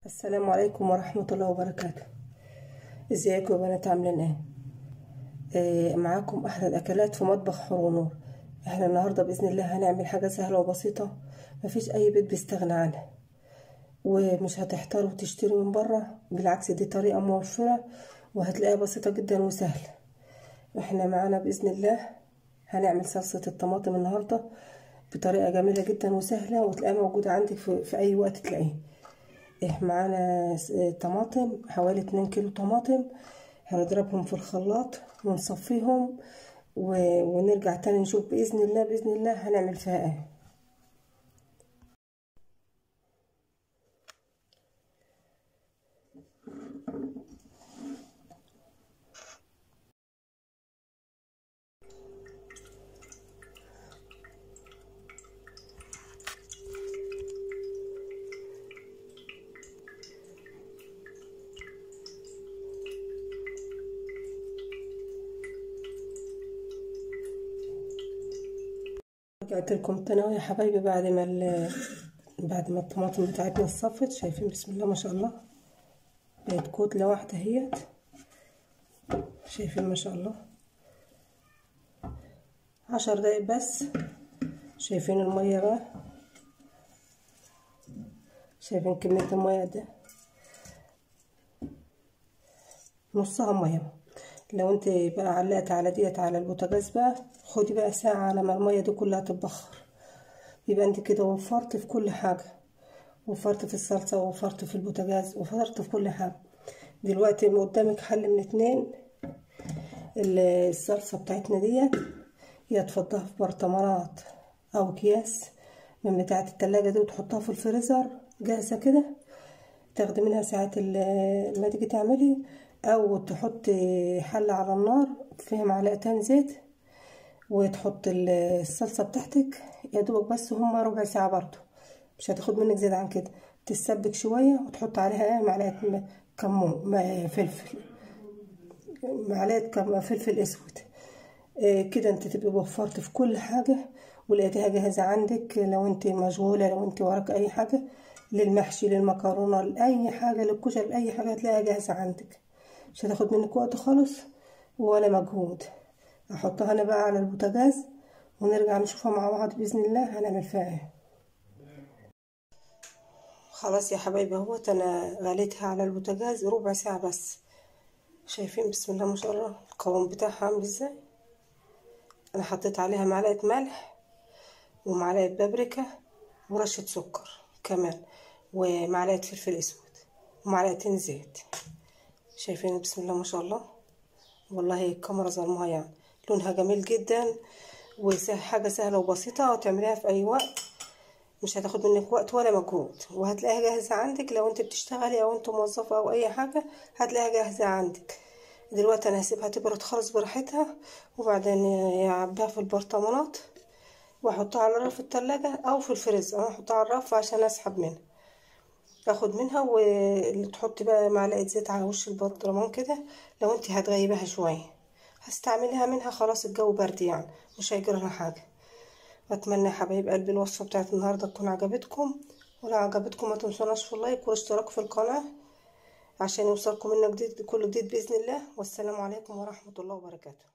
السلام عليكم ورحمة الله وبركاته ازيكم يا بنات عاملين ايه آه معاكم احلى الاكلات في مطبخ حرونور احنا النهاردة باذن الله هنعمل حاجة سهلة وبسيطة مفيش اي بيت بيستغنى عنها ومش هتحتاروا تشتروا من بره بالعكس دي طريقة موفرة وهتلاقيها بسيطة جدا وسهلة احنا معانا باذن الله هنعمل صلصة الطماطم النهاردة بطريقة جميلة جدا وسهلة وتلاقيها موجودة عندك في, في اي وقت تلاقيه احنا معانا طماطم حوالي اتنين كيلو طماطم هنضربهم في الخلاط ونصفيهم و... ونرجع تاني نشوف بإذن الله بإذن الله هنعمل فيها ايه رجعت لكم تاني يا حبايبي بعد ما بعد ما الطماطم بتاعتنا اتصفت شايفين بسم الله ما شاء الله بقت كتله واحده اهيت شايفين ما شاء الله عشر دقايق بس شايفين الميه بقى شايفين كميه الميه ده نصها ميه لو انت بقى علقت على ديت على البوتاجاز بقى خدي بقى ساعة على ما المية دي كلها تتبخر يبقى انت كده وفرت في كل حاجة وفرت في الصلصة ووفرت في البوتاجاز وفرت في كل حاجة دلوقتي قدامك حل من اتنين الصلصة بتاعتنا ديت يا تفضها في برطمانات او اكياس من بتاعة التلاجة دي وتحطها في الفريزر جاهزة كده تاخدي منها ساعة ما تيجي تعملي او تحطي حلة على النار فيها معلقتين زيت وتحط الصلصة بتاعتك يا دوبك بس هما ربع ساعة برضو مش هتاخد منك زيادة عن كده تسبك شوية وتحط عليها معلقة كمون فلفل معلقة كم فلفل اسود كده انت تبقي وفرت في كل حاجة ولقيتها جاهزة عندك لو انت مشغولة لو انت وراك اي حاجة للمحشي للمكرونة لأي حاجة للكشري لأي حاجة هتلاقيها جاهزة عندك مش هتاخد منك وقت خالص ولا مجهود احطها انا بقى على البوتاجاز ونرجع نشوفها مع بعض باذن الله هنعمل فيها ايه خلاص يا حبايبي اهوت انا غليتها على البوتاجاز ربع ساعه بس شايفين بسم الله ما شاء الله القوام بتاعها عامل ازاي انا حطيت عليها معلقه ملح ومعلقه بابريكا ورشه سكر كمان ومعلقه فلفل اسود ومعلقتين زيت شايفين بسم الله ما شاء الله والله الكاميرا ظلمها يعني لونها جميل جدا وحاجه سهله وبسيطه وتعمليها في اي وقت مش هتاخد منك وقت ولا مجهود وهتلاقيها جاهزه عندك لو انت بتشتغلي او انت موظفه او اي حاجه هتلاقيها جاهزه عندك دلوقتي انا هسيبها تبرد خالص براحتها وبعدين اعبيها في البرطمانات واحطها على رف التلاجة او في الفريزر انا احطها على الرف عشان اسحب منها اخد منها وتحطي بقى معلقه زيت على وش البرطمان كده لو انت هتغيبها شويه هستعملها منها خلاص الجو برد يعني مش هيجرى لها حاجه اتمنى يا حبايب قلبي الوصفه بتاعت النهارده تكون عجبتكم ولو عجبتكم ما تنسوناش في اللايك والاشتراك في القناه عشان يوصلكم منا جديد كل جديد باذن الله والسلام عليكم ورحمه الله وبركاته